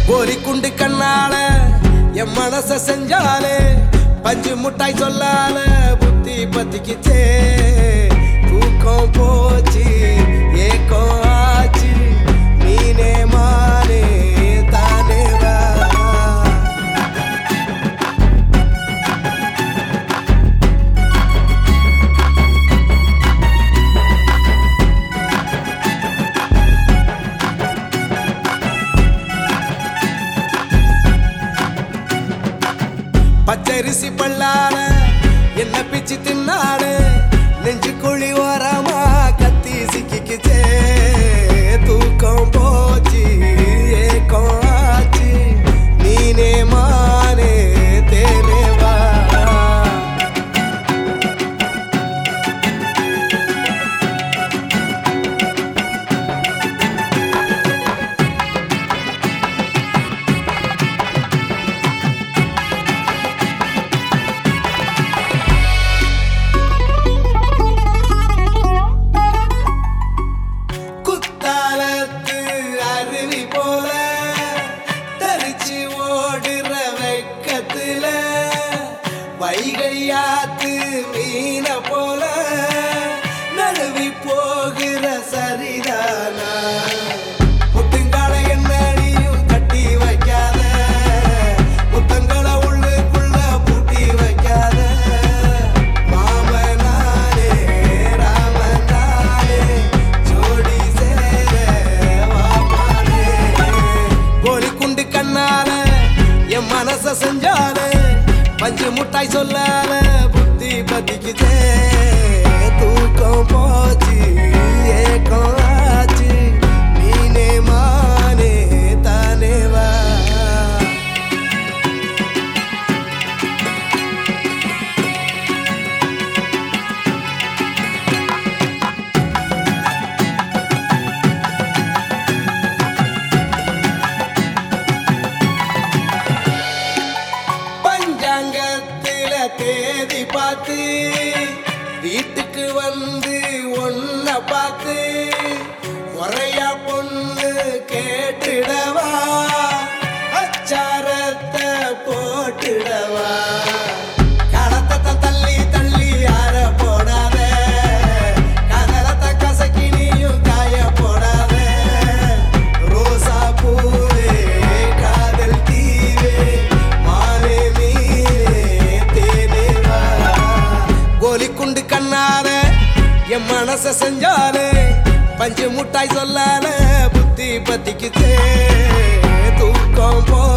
கோரி குண்டு கண்ணால என் மனச செஞ்சாலே பஞ்சு முட்டாய் சொல்லால புத்தி பத்திக்குச்சே தூக்கம் போச்சு ஏக்கம் ஆச்சு நீனே மானே தானே வா பச்சரிசி பல்லால என்ன பிச்சு தின்னாடு நெஞ்சு குழி ஓரமா கத்தி சிக்கிக்குச்சே தூக்கம் போச்சு ஏக்கம் ஆச்சு நீனே மானே தேனே வா குத்தாலத்து அருவி போல தரிச்சு ஓடுற வெக்கத்துல வைகையாத்து மீன போல நழுவி போகிற சரிதானா முட்டுங்கால என்னடியும் கட்டி வைக்காத முத்தங்களை உள்ளுக்குள்ள பூட்டி வைக்காத மாமனானே ராமனானே ஜோடி சேர வாமானே கோலி குண்டு கண்ணால என் மனச செஞ்சாலே பஞ்சு முட்டாய் சொல்லால புத்தி பத்திக்குச்சே தூக்கம் போச்சு ஏக்கம் ஆச்சு நீனே மானே தானே வா பஞ்சாங்கத்தில தேதி பார்த்து வீட்டுக்கு வந்து ஒன்ன பார்த்து முறையா பொண்ணு கேட்டுடவா அச்சாரத்தை போட்டுடவா கடத்தத்தை தள்ளி தள்ளி யார போடாத கதலத்தை கசக்கி நீயும் காய போடாத ரோசா பூவே காதல் தீவே மாலே மீனே தேனே வா கோலி குண்டு கண்ணால என் மனச செஞ்சாலே பஞ்சு முட்டாய் சொல்லால புத்தி பத்திக்குச்சே தூக்கம் போ